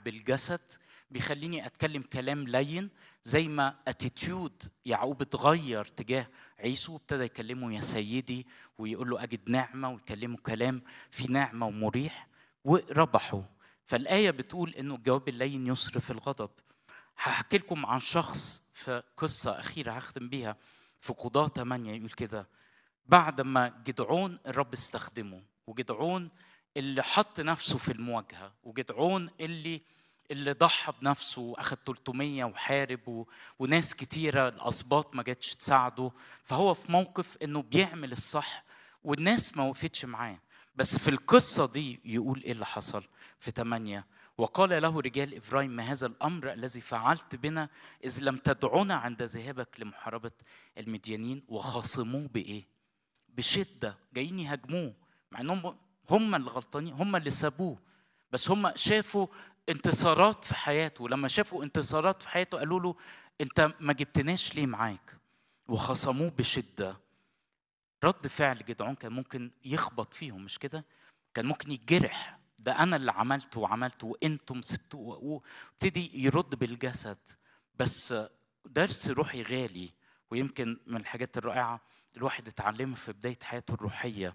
بالجسد بيخليني اتكلم كلام لين زي ما اتيتيود يعقوب اتغير تجاه عيسو وابتدى يكلمه يا سيدي ويقول له اجد نعمه ويكلمه كلام في نعمه ومريح وربحوا فالايه بتقول انه الجواب اللين يصرف الغضب هحكي لكم عن شخص في قصه اخيره هختم بيها في قضاه 8 يقول كده بعد ما جدعون الرب استخدمه وجدعون اللي حط نفسه في المواجهه وجدعون اللي اللي ضحى بنفسه واخد 300 وحارب و... وناس كتيره الاسباط ما جاتش تساعده فهو في موقف انه بيعمل الصح والناس ما وقفتش معاه بس في القصه دي يقول ايه اللي حصل في 8 وقال له رجال افرايم ما هذا الامر الذي فعلت بنا اذ لم تدعنا عند ذهابك لمحاربه المديانين وخاصموه بايه؟ بشده جايين يهاجموه مع انهم هم اللي غلطانين هم اللي سابوه بس هم شافوا انتصارات في حياته لما شافوا انتصارات في حياته قالوا له انت ما جبتناش ليه معاك وخصموه بشده رد فعل جدعون كان ممكن يخبط فيهم مش كده كان ممكن يتجرح ده انا اللي عملته وعملته وانتم سبتوه وابتدي يرد بالجسد بس درس روحي غالي ويمكن من الحاجات الرائعه الواحد اتعلمها في بدايه حياته الروحيه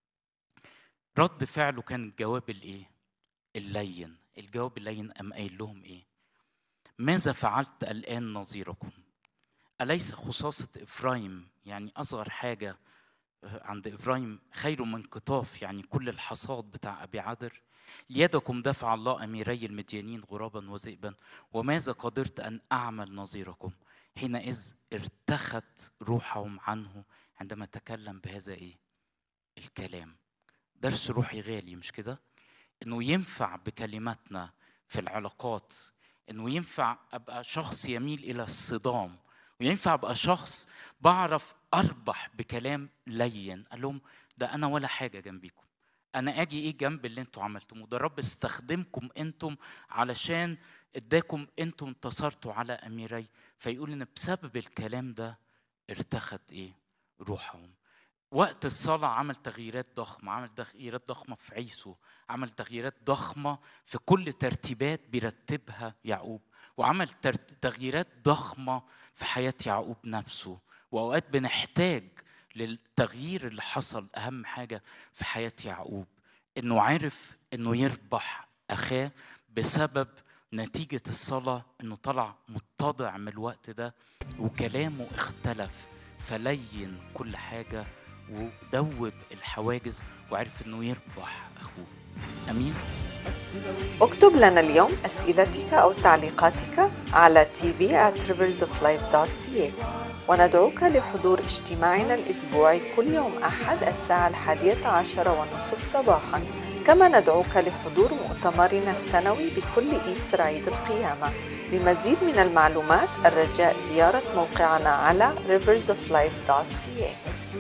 رد فعله كان الجواب الايه اللين الجواب اللين أم قايل لهم إيه ماذا فعلت الآن نظيركم أليس خصاصة إفرايم يعني أصغر حاجة عند إفرايم خير من قطاف يعني كل الحصاد بتاع أبي عدر ليدكم دفع الله أميري المديانين غرابا وذئبا وماذا قدرت أن أعمل نظيركم حينئذ ارتخت روحهم عنه عندما تكلم بهذا إيه الكلام درس روحي غالي مش كده انه ينفع بكلماتنا في العلاقات انه ينفع ابقى شخص يميل الى الصدام وينفع ابقى شخص بعرف اربح بكلام لين قال لهم ده انا ولا حاجه جنبيكم انا اجي ايه جنب اللي انتوا عملتوه ده رب استخدمكم انتم علشان اداكم انتم انتصرتوا على اميري فيقول ان بسبب الكلام ده ارتخت ايه روحهم وقت الصلاة عمل تغييرات ضخمة عمل تغييرات ضخمة في عيسو عمل تغييرات ضخمة في كل ترتيبات بيرتبها يعقوب وعمل تغييرات ضخمة في حياة يعقوب نفسه وأوقات بنحتاج للتغيير اللي حصل أهم حاجة في حياة يعقوب إنه عرف إنه يربح أخاه بسبب نتيجة الصلاة إنه طلع متضع من الوقت ده وكلامه اختلف فلين كل حاجة ودوب الحواجز وعرف انه يربح اخوه امين اكتب لنا اليوم اسئلتك او تعليقاتك على tv at riversoflife.ca وندعوك لحضور اجتماعنا الاسبوعي كل يوم احد الساعه الحادية عشر والنصف صباحا كما ندعوك لحضور مؤتمرنا السنوي بكل إيستر عيد القيامة لمزيد من المعلومات الرجاء زيارة موقعنا على riversoflife.ca